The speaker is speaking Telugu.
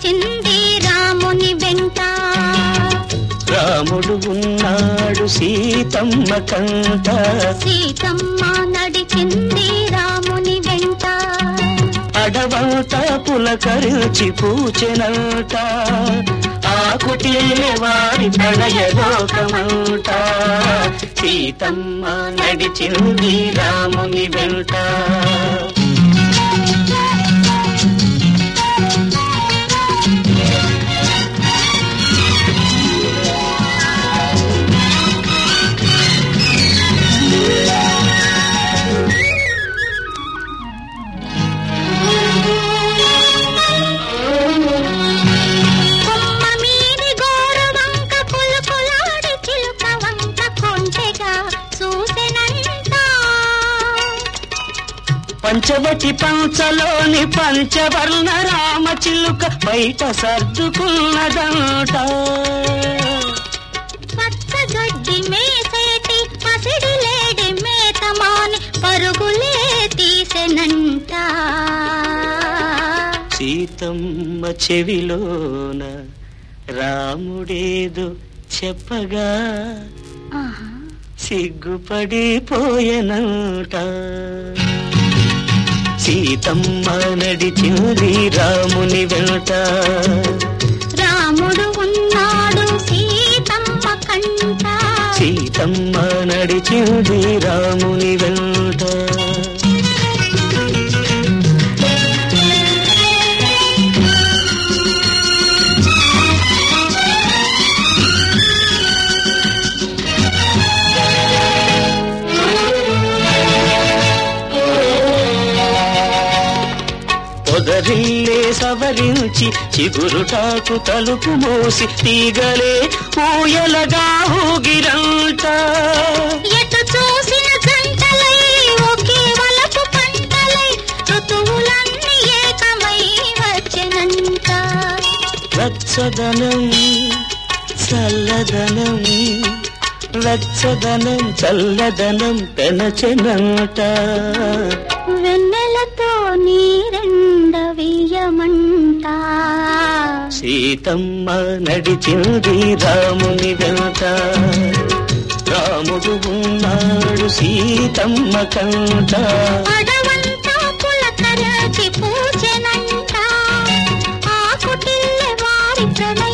నడిచింది రాముని వెంట రాముడు ఉన్నాడు సీతమ్మ కంట సీతమ్మ నడిచింది రాముని వెంట అడవంట పులకరించి పూచెనంట ఆ కుటిలే వారి ప్రణయ లోకమంట సీతమ్మ నడిచింది రాముని వెంట కొమ్మ మీది గోరువంక పులుకులాడి చిలుక వంక కొంటెగా చూసెనంట పంచవటి పంచలోని పంచవర్ణ రామ చిలుక బయట సర్దుకున్నదంట పచ్చగడ్డి మేసేటి పసిడి లేడి మేతమాని పరుగులే తీసెనంట సీతమ్మ చెవిలోన రాముడేదో చెప్పగా ఆహా. సిగ్గుపడిపోయనంట సీతమ్మ నడిచింది రాముని వెంట రాముడు ఉన్నాడు సీతమ్మ కంట సీతమ్మ నడిచింది రాముని వెంట పొదరిల్లే సవరించి చిగురుటాకు తలుపు మోసి తీగలే ఊయలగా ఊగిరంట ఎటు చూసిన గంటలై ఒకే వలపు పంటలై ఋతువులన్నీ ఏకమై వచ్చెనంట వెచ్చదనం చల్లదనం వెచ్చదనం చల్లదనం పెనచెనంట వెన్నెలతో నీరెండ వీయమంట సీతమ్మ నడిచింది రాముని వెంట రాముడు ఉన్నాడు సీతమ్మ కంట అడవంతా పులకరచి పూచెనంట ఆ కుటిల్లె వారి ప్రణయ